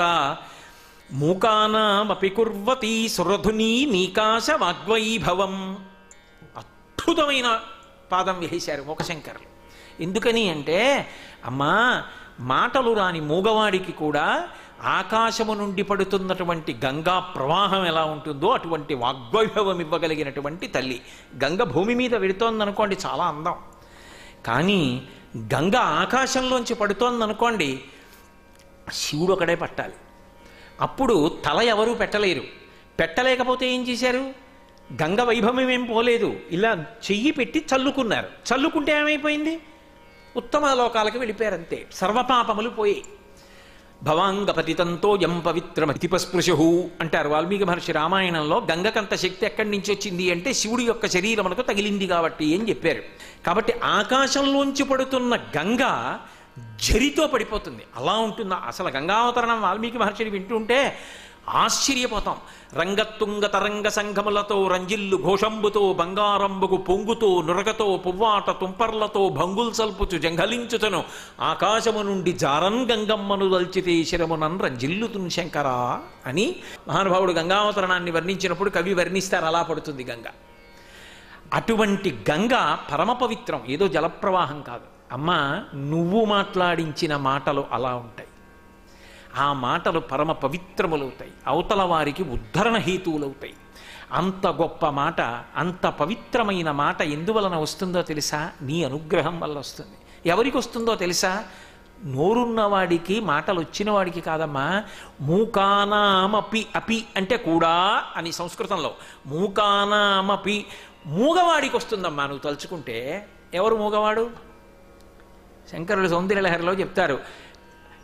మూకానామపి కుర్వతి సురధుని నీకాశ వాగ్వైభవం అద్భుతమైన పాదం వేశారు మూకశంకరులు ఎందుకని అంటే అమ్మా మాటలు రాని మూగవాడికి కూడా ఆకాశము నుండి పడుతున్నటువంటి గంగా ప్రవాహం ఎలా ఉంటుందో అటువంటి వాగ్వైభవం ఇవ్వగలిగినటువంటి తల్లి గంగ భూమి మీద వెడుతోందనుకోండి చాలా అందం కానీ గంగ ఆకాశంలోంచి పడుతోందనుకోండి శివుడు ఒకడే పట్టాలి అప్పుడు తల ఎవరూ పెట్టలేరు పెట్టలేకపోతే ఏం చేశారు గంగ వైభవం ఏం పోలేదు ఇలా చెయ్యి పెట్టి చల్లుకున్నారు చల్లుకుంటే ఏమైపోయింది ఉత్తమ లోకాలకు వెళ్ళిపోయారు అంతే సర్వపాపములు పోయాయి భవాంగపతితంతో యం పవిత్రమతిపస్పృశు అంటారు వాల్మీకి మహర్షి రామాయణంలో గంగకంత శక్తి ఎక్కడి నుంచి వచ్చింది అంటే శివుడి యొక్క శరీరమునకు తగిలింది కాబట్టి అని చెప్పారు కాబట్టి ఆకాశంలోంచి పడుతున్న గంగ జరితో పడిపోతుంది అలా ఉంటుంది అసలు గంగావతరణం వాల్మీకి మహర్షిని వింటుంటే ఆశ్చర్యపోతాం రంగతుంగ తరంగ సంఘములతో రంజిల్లు ఘోషంబుతో బంగారంబుకు పొంగుతో నురగతో పువ్వాట తుంపర్లతో భంగుల్ సల్పుచు జంఘలించుతను ఆకాశము నుండి జారన్ గంగమ్మను దల్చితే శిరమునన్ రంజిల్లుతున్ శంకరా అని మహానుభావుడు గంగావతరణాన్ని వర్ణించినప్పుడు కవి వర్ణిస్తారు అలా పడుతుంది గంగ అటువంటి గంగ పరమ పవిత్రం ఏదో జలప్రవాహం కాదు అమ్మ నువ్వు మాట్లాడించిన మాటలు అలా ఉంటాయి ఆ మాటలు పరమ పవిత్రములవుతాయి అవతల వారికి ఉద్ధరణ హేతువులవుతాయి అంత గొప్ప మాట అంత పవిత్రమైన మాట ఎందువలన వస్తుందో తెలుసా నీ అనుగ్రహం వల్ల వస్తుంది ఎవరికి వస్తుందో తెలుసా నోరున్నవాడికి మాటలు వచ్చిన వాడికి కాదమ్మా మూకానామపి అపి అంటే కూడా అని సంస్కృతంలో మూకానామపి మూగవాడికి వస్తుందమ్మా నువ్వు తలుచుకుంటే ఎవరు మూగవాడు శంకరుడు సౌందర్యలహరిలో చెప్తారు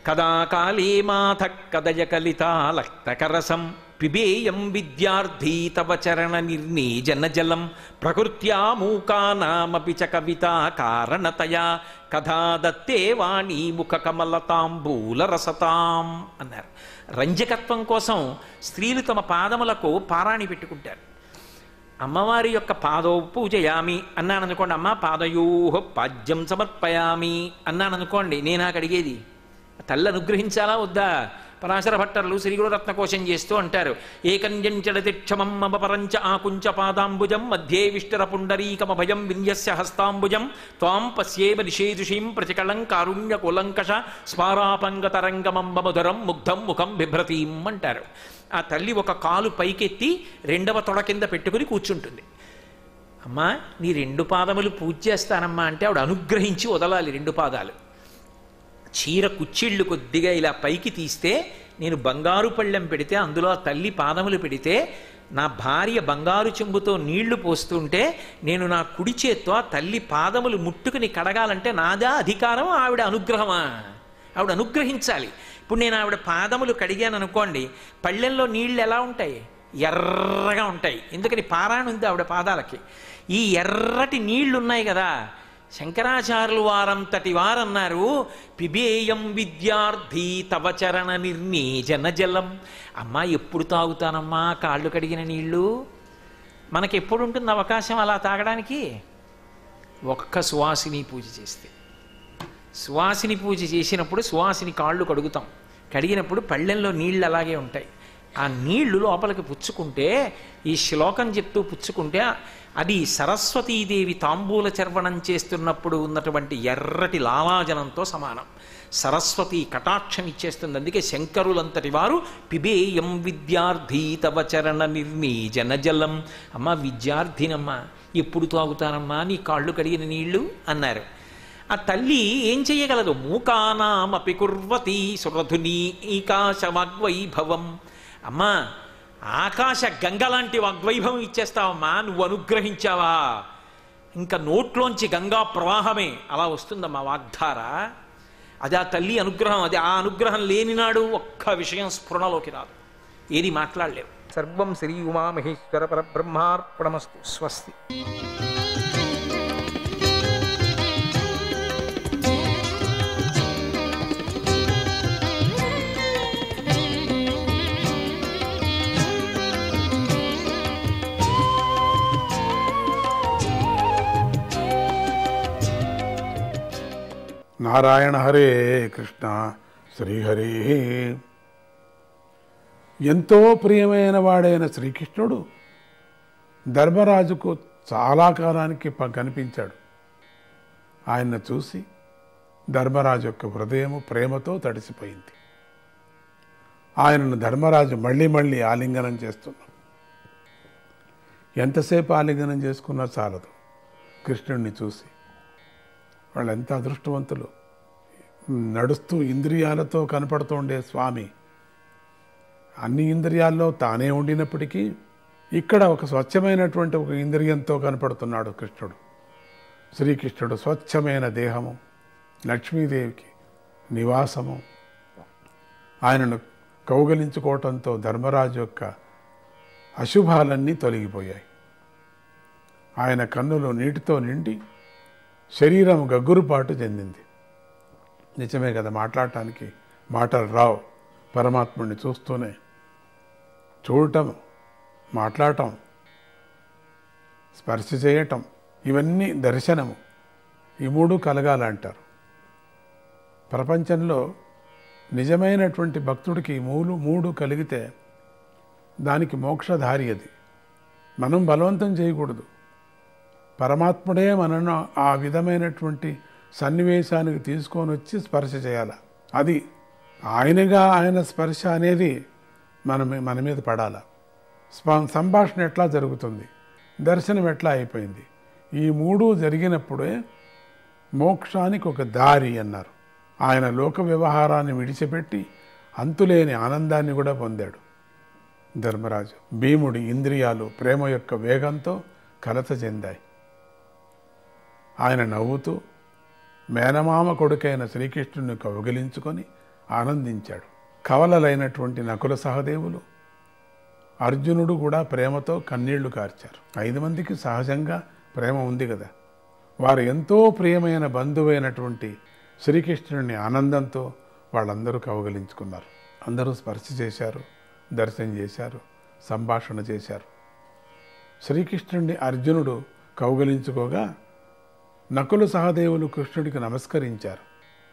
కదా కాళే మాథ కదయ కలితాలక్తకరసం పిబేయం విద్యార్థీ తవ చరణ నిర్ణీజన జలం ప్రకృత్యా మూకానామపి చ కవిత కారణతయా కథా దత్తే వాణి ముఖ కమలతాంబూల రసతాం అన్నారు రంజకత్వం కోసం స్త్రీలు తమ పాదములకు పారాణి పెట్టుకుంటారు అమ్మవారి యొక్క పాదో పూజయామి అన్నాను అనుకోండి అమ్మ పాదయోహ పాద్యం సమర్పయామి అన్నాను అనుకోండి నేను నాకు అడిగేది తల్లి అనుగ్రహించాలా వద్దా పరాశర భట్టర్లు శ్రీగురు రత్నకోశం చేస్తూ అంటారు ఏకంజంచడతిక్షమం మమ పరంచ ఆకుంచ పాదాంబుజం మధ్యే విష్టుర పుండరీకమ భయం విన్యస్య హస్తాంబుజం త్వాం పశ్యేమ నిషేదుషీం ప్రతికళం కారుణ్య కులంకష స్మారాపంగతరంగమంబ మధురం ముగ్ధం ముఖం బిభ్రతీం అంటారు ఆ తల్లి ఒక కాలు పైకెత్తి రెండవ తొడ కింద పెట్టుకుని కూర్చుంటుంది అమ్మా నీ రెండు పాదములు పూజ చేస్తానమ్మా అంటే ఆవిడ అనుగ్రహించి వదలాలి రెండు పాదాలు చీర కుచ్చిళ్ళు కొద్దిగా ఇలా పైకి తీస్తే నేను బంగారు పళ్ళెం పెడితే అందులో ఆ తల్లి పాదములు పెడితే నా భార్య బంగారు చెంబుతో నీళ్లు పోస్తుంటే నేను నా కుడి చేత్తో ఆ తల్లి పాదములు ముట్టుకుని కడగాలంటే నాదా అధికారం ఆవిడ అనుగ్రహమా ఆవిడ అనుగ్రహించాలి ఇప్పుడు నేను ఆవిడ పాదములు కడిగాను అనుకోండి పళ్ళెంలో నీళ్లు ఎలా ఉంటాయి ఎర్రగా ఉంటాయి ఎందుకని పారాయణ ఉంది ఆవిడ పాదాలకి ఈ ఎర్రటి నీళ్లు ఉన్నాయి కదా శంకరాచార్యులు వారంతటి వారన్నారు పిబేయం విద్యార్థి తవ చరణ నిర్ణీజన జలం అమ్మా ఎప్పుడు తాగుతానమ్మా కాళ్ళు కడిగిన నీళ్లు మనకి ఎప్పుడు ఉంటుంది అవకాశం అలా తాగడానికి ఒక్క సువాసిని పూజ చేస్తే సువాసిని పూజ చేసినప్పుడు సువాసిని కాళ్ళు కడుగుతాం కడిగినప్పుడు పళ్ళెంలో నీళ్ళు అలాగే ఉంటాయి ఆ నీళ్లు లోపలికి పుచ్చుకుంటే ఈ శ్లోకం చెప్తూ పుచ్చుకుంటే అది సరస్వతీదేవి తాంబూల చర్వణం చేస్తున్నప్పుడు ఉన్నటువంటి ఎర్రటి లాలాజలంతో సమానం సరస్వతి కటాక్షం ఇచ్చేస్తుంది అందుకే శంకరులంతటి వారు పిబేయం విద్యార్థి తవ చరణ నిర్ణీజన జలం అమ్మ విద్యార్థినమ్మా ఎప్పుడు తాగుతానమ్మా నీ కాళ్ళు కడిగిన నీళ్లు అన్నారు ఆ తల్లి ఏం చెయ్యగలదు మూకానామపి కుర్వతి సురధుని ఈకాశ వాగ్వైభవం అమ్మా ఆకాశ గంగ లాంటి వాగ్వైభవం ఇచ్చేస్తావమ్మా నువ్వు అనుగ్రహించావా ఇంకా నోట్లోంచి గంగా ప్రవాహమే అలా వస్తుందమ్మా వాగ్ధార అది ఆ తల్లి అనుగ్రహం అది ఆ అనుగ్రహం లేనినాడు ఒక్క విషయం స్ఫురణలోకి రాదు ఏది మాట్లాడలేవు సర్వం శ్రీ ఉమామహేశ్వర పరబ్రహ్మార్పణమస్తు స్వస్తి నారాయణ హరే కృష్ణ శ్రీహరి ఎంతో ప్రియమైన వాడైన శ్రీకృష్ణుడు ధర్మరాజుకు చాలా కాలానికి ప- కనిపించాడు ఆయన్ని చూసి ధర్మరాజు యొక్క హృదయము ప్రేమతో తడిసిపోయింది ఆయనను ధర్మరాజు మళ్ళీ మళ్ళీ ఆలింగనం చేస్తున్నాడు ఎంతసేపు ఆలింగనం చేసుకున్నా చాలదు కృష్ణుడిని చూసి వాళ్ళు ఎంత అదృష్టవంతులు నడుస్తూ ఇంద్రియాలతో కనపడుతూ ఉండే స్వామి అన్ని ఇంద్రియాల్లో తానే ఉండినప్పటికీ ఇక్కడ ఒక స్వచ్ఛమైనటువంటి ఒక ఇంద్రియంతో కనపడుతున్నాడు కృష్ణుడు శ్రీకృష్ణుడు స్వచ్ఛమైన దేహము లక్ష్మీదేవికి నివాసము ఆయనను కౌగలించుకోవటంతో ధర్మరాజు యొక్క అశుభాలన్నీ తొలగిపోయాయి ఆయన కన్నులు నీటితో నిండి శరీరం గగ్గురుపాటు చెందింది నిజమే కదా మాట్లాడటానికి మాటలు రావు పరమాత్ముడిని చూస్తూనే చూడటం మాట్లాడటం స్పర్శ చేయటం ఇవన్నీ దర్శనము ఈ మూడు కలగాలంటారు ప్రపంచంలో నిజమైనటువంటి భక్తుడికి ఈ మూలు మూడు కలిగితే దానికి మోక్షధారి అది మనం బలవంతం చేయకూడదు పరమాత్ముడే మనను ఆ విధమైనటువంటి సన్నివేశానికి తీసుకొని వచ్చి స్పర్శ చేయాలి అది ఆయనగా ఆయన స్పర్శ అనేది మన మీ- మన మీద పడాల స్ప- సంభాషణ ఎట్లా జరుగుతుంది దర్శనం ఎట్లా అయిపోయింది ఈ మూడు జరిగినప్పుడే మోక్షానికి ఒక దారి అన్నారు ఆయన లోక వ్యవహారాన్ని విడిచిపెట్టి అంతులేని ఆనందాన్ని కూడా పొందాడు ధర్మరాజు భీముడి ఇంద్రియాలు ప్రేమ యొక్క వేగంతో కలత చెందాయి ఆయన నవ్వుతూ మేనమామ కొడుకైన శ్రీకృష్ణుని కౌగిలించుకొని ఆనందించాడు కవలలైనటువంటి నకుల సహదేవులు అర్జునుడు కూడా ప్రేమతో కన్నీళ్లు కార్చారు ఐదు మందికి సహజంగా ప్రేమ ఉంది కదా వారు ఎంతో ప్రియమైన బంధువైనటువంటి శ్రీకృష్ణుని ఆనందంతో వాళ్ళందరూ కౌగలించుకున్నారు అందరూ స్పర్శ చేశారు దర్శనం చేశారు సంభాషణ చేశారు శ్రీకృష్ణుడిని అర్జునుడు కౌగలించుకోగా నకులు సహదేవులు కృష్ణుడికి నమస్కరించారు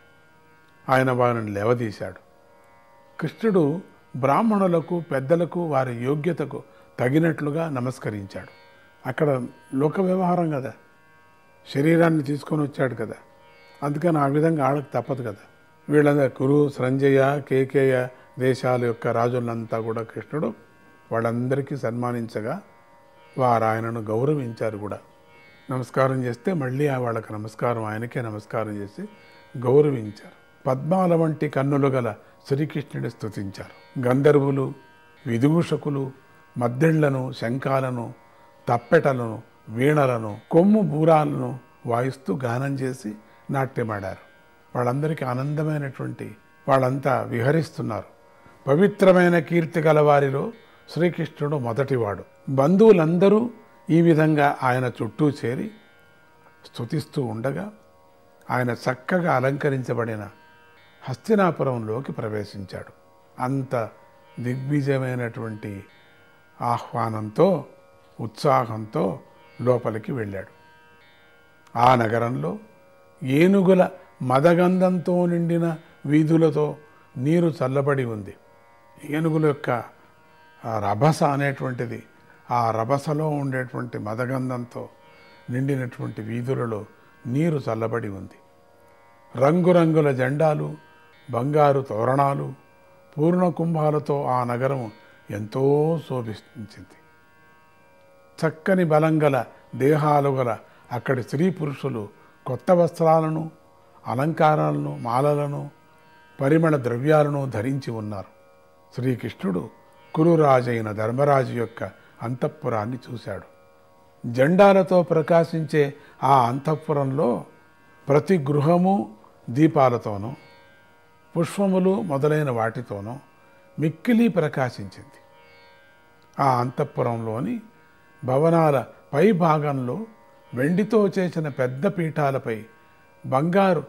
ఆయన వారిని లేవదీశాడు కృష్ణుడు బ్రాహ్మణులకు పెద్దలకు వారి యోగ్యతకు తగినట్లుగా నమస్కరించాడు అక్కడ లోక వ్యవహారం కదా శరీరాన్ని తీసుకొని వచ్చాడు కదా అందుకని ఆ విధంగా ఆడక తప్పదు కదా వీళ్ళందరూ కురు సంజయ కేకేయ దేశాల యొక్క రాజులంతా కూడా కృష్ణుడు వాళ్ళందరికీ సన్మానించగా వారు ఆయనను గౌరవించారు కూడా నమస్కారం చేస్తే మళ్ళీ ఆ వాళ్ళకి నమస్కారం ఆయనకే నమస్కారం చేసి గౌరవించారు పద్మాల వంటి కన్నులు గల శ్రీకృష్ణుడి స్తుతించారు గంధర్వులు విదూషకులు మద్దెళ్లను శంఖాలను తప్పెటలను వీణలను కొమ్ము బూరాలను వాయిస్తూ గానం చేసి నాట్యమాడారు వాళ్ళందరికీ ఆనందమైనటువంటి వాళ్ళంతా విహరిస్తున్నారు పవిత్రమైన కీర్తి గల వారిలో శ్రీకృష్ణుడు మొదటివాడు బంధువులందరూ ఈ విధంగా ఆయన చుట్టూ చేరి స్తుతిస్తూ ఉండగా ఆయన చక్కగా అలంకరించబడిన హస్తినాపురంలోకి ప్రవేశించాడు అంత దిగ్విజయమైనటువంటి ఆహ్వానంతో ఉత్సాహంతో లోపలికి వెళ్ళాడు ఆ నగరంలో ఏనుగుల మదగంధంతో నిండిన వీధులతో నీరు చల్లబడి ఉంది ఏనుగుల యొక్క ఆ రభస అనేటువంటిది ఆ రభసలో ఉండేటువంటి మదగంధంతో నిండినటువంటి వీధులలో నీరు చల్లబడి ఉంది రంగురంగుల జెండాలు బంగారు తోరణాలు పూర్ణ కుంభాలతో ఆ నగరం ఎంతో శోభించింది చక్కని బలం గల దేహాలు గల అక్కడి స్త్రీ పురుషులు కొత్త వస్త్రాలను అలంకారాలను మాలలను పరిమళ ద్రవ్యాలను ధరించి ఉన్నారు శ్రీకృష్ణుడు కురురాజైన ధర్మరాజు యొక్క అంతఃపురాన్ని చూశాడు జెండాలతో ప్రకాశించే ఆ అంతఃపురంలో ప్రతి గృహము దీపాలతోనూ పుష్పములు మొదలైన వాటితోనూ మిక్కిలి ప్రకాశించింది ఆ అంతఃపురంలోని భవనాల పై భాగంలో వెండితో చేసిన పెద్ద పీఠాలపై బంగారు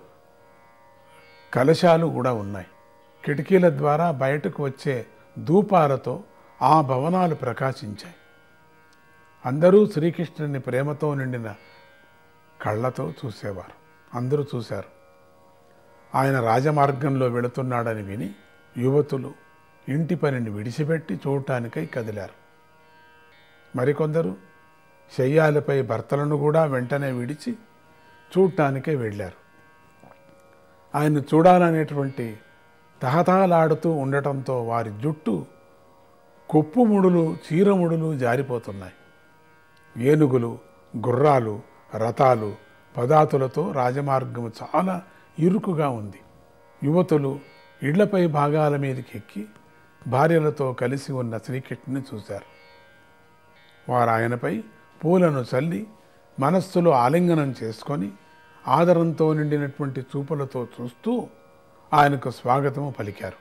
కలశాలు కూడా ఉన్నాయి కిటికీల ద్వారా బయటకు వచ్చే ధూపాలతో ఆ భవనాలు ప్రకాశించాయి అందరూ శ్రీకృష్ణుని ప్రేమతో నిండిన కళ్ళతో చూసేవారు అందరూ చూశారు ఆయన రాజమార్గంలో వెళుతున్నాడని విని యువతులు ఇంటి పనిని విడిచిపెట్టి చూడటానికై కదిలారు మరికొందరు శయ్యాలపై భర్తలను కూడా వెంటనే విడిచి చూడటానికే వెళ్ళారు ఆయన చూడాలనేటువంటి తహతహలాడుతూ ఉండటంతో వారి జుట్టు కొప్పుముడులు చీరముడులు జారిపోతున్నాయి ఏనుగులు గుర్రాలు రథాలు పదాతులతో రాజమార్గము చాలా ఇరుకుగా ఉంది యువతులు ఇళ్లపై భాగాల మీదకి ఎక్కి భార్యలతో కలిసి ఉన్న శ్రీకృష్ణుని చూశారు వారు ఆయనపై పూలను చల్లి మనస్సులో ఆలింగనం చేసుకొని ఆదరంతో నిండినటువంటి చూపులతో చూస్తూ ఆయనకు స్వాగతము పలికారు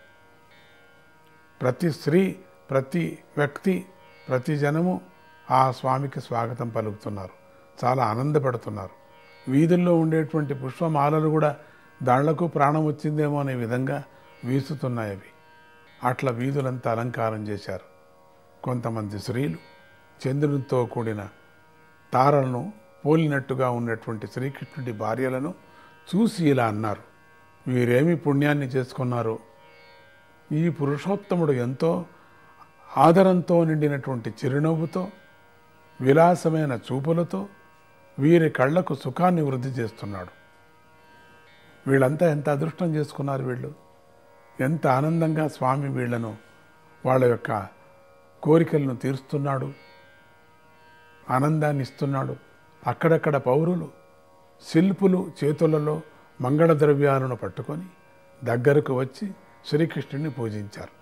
ప్రతి స్త్రీ ప్రతి వ్యక్తి ప్రతి జనము ఆ స్వామికి స్వాగతం పలుకుతున్నారు చాలా ఆనందపడుతున్నారు వీధుల్లో ఉండేటువంటి పుష్పమాలలు కూడా దాళ్లకు ప్రాణం వచ్చిందేమో అనే విధంగా వీసుతున్నాయి అవి అట్లా వీధులంతా అలంకారం చేశారు కొంతమంది స్త్రీలు చంద్రునితో కూడిన తారలను పోలినట్టుగా ఉన్నటువంటి శ్రీకృష్ణుడి భార్యలను చూసి ఇలా అన్నారు వీరేమి పుణ్యాన్ని చేసుకున్నారు ఈ పురుషోత్తముడు ఎంతో ఆదరంతో నిండినటువంటి చిరునవ్వుతో విలాసమైన చూపులతో వీరి కళ్ళకు సుఖాన్ని వృద్ధి చేస్తున్నాడు వీళ్ళంతా ఎంత అదృష్టం చేసుకున్నారు వీళ్ళు ఎంత ఆనందంగా స్వామి వీళ్లను వాళ్ళ యొక్క కోరికలను తీరుస్తున్నాడు ఆనందాన్ని ఇస్తున్నాడు అక్కడక్కడ పౌరులు శిల్పులు చేతులలో మంగళ ద్రవ్యాలను పట్టుకొని దగ్గరకు వచ్చి శ్రీకృష్ణుని పూజించారు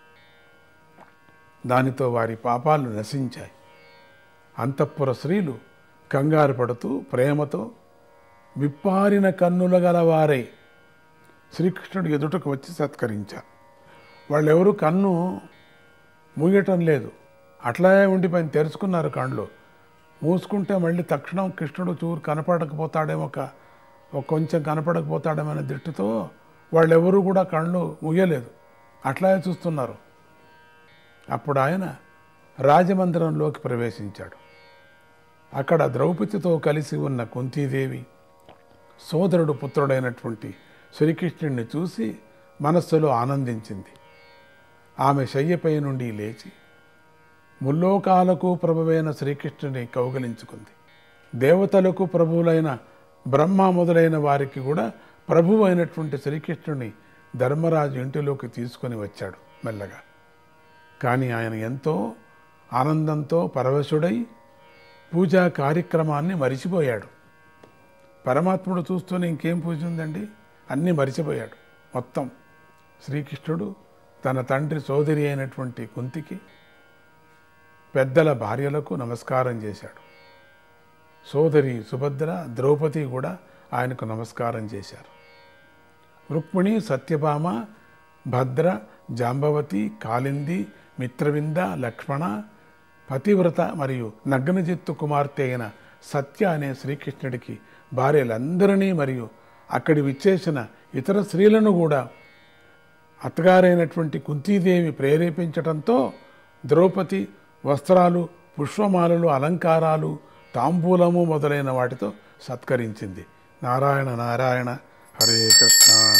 దానితో వారి పాపాలు నశించాయి అంతఃపుర స్త్రీలు కంగారు పడుతూ ప్రేమతో విప్పారిన కన్నుల గలవారై శ్రీకృష్ణుడు ఎదుటకు వచ్చి సత్కరించారు వాళ్ళెవరూ కన్ను మూయటం లేదు అట్లాగే ఉండిపోయింది తెరుచుకున్నారు కళ్ళు మూసుకుంటే మళ్ళీ తక్షణం కృష్ణుడు చూరు కనపడకపోతాడేమో ఒక ఒక కొంచెం కనపడకపోతాడేమో అనే దృష్టితో వాళ్ళెవరూ కూడా కళ్ళు ముయ్యలేదు అట్లాగే చూస్తున్నారు అప్పుడు ఆయన రాజమందిరంలోకి ప్రవేశించాడు అక్కడ ద్రౌపదితో కలిసి ఉన్న కుంతీదేవి సోదరుడు పుత్రుడైనటువంటి శ్రీకృష్ణుడిని చూసి మనస్సులో ఆనందించింది ఆమె శయ్యపై నుండి లేచి ముల్లోకాలకు ప్రభువైన శ్రీకృష్ణుని కౌగలించుకుంది దేవతలకు ప్రభువులైన బ్రహ్మ మొదలైన వారికి కూడా ప్రభువు అయినటువంటి శ్రీకృష్ణుని ధర్మరాజు ఇంటిలోకి తీసుకొని వచ్చాడు మెల్లగా కానీ ఆయన ఎంతో ఆనందంతో పరవశుడై పూజా కార్యక్రమాన్ని మరిచిపోయాడు పరమాత్ముడు చూస్తూనే ఇంకేం పూజ ఉందండి అన్నీ మరిచిపోయాడు మొత్తం శ్రీకృష్ణుడు తన తండ్రి సోదరి అయినటువంటి కుంతికి పెద్దల భార్యలకు నమస్కారం చేశాడు సోదరి సుభద్ర ద్రౌపది కూడా ఆయనకు నమస్కారం చేశారు రుక్మిణి సత్యభామ భద్ర జాంబవతి కాలింది మిత్రవింద లక్ష్మణ పతివ్రత మరియు నగ్నజిత్తు కుమార్తె అయిన సత్య అనే శ్రీకృష్ణుడికి భార్యలందరినీ మరియు అక్కడి విచ్చేసిన ఇతర స్త్రీలను కూడా అత్తగారైనటువంటి కుంతీదేవి ప్రేరేపించటంతో ద్రౌపది వస్త్రాలు పుష్పమాలలు అలంకారాలు తాంబూలము మొదలైన వాటితో సత్కరించింది నారాయణ నారాయణ హరే కృష్ణ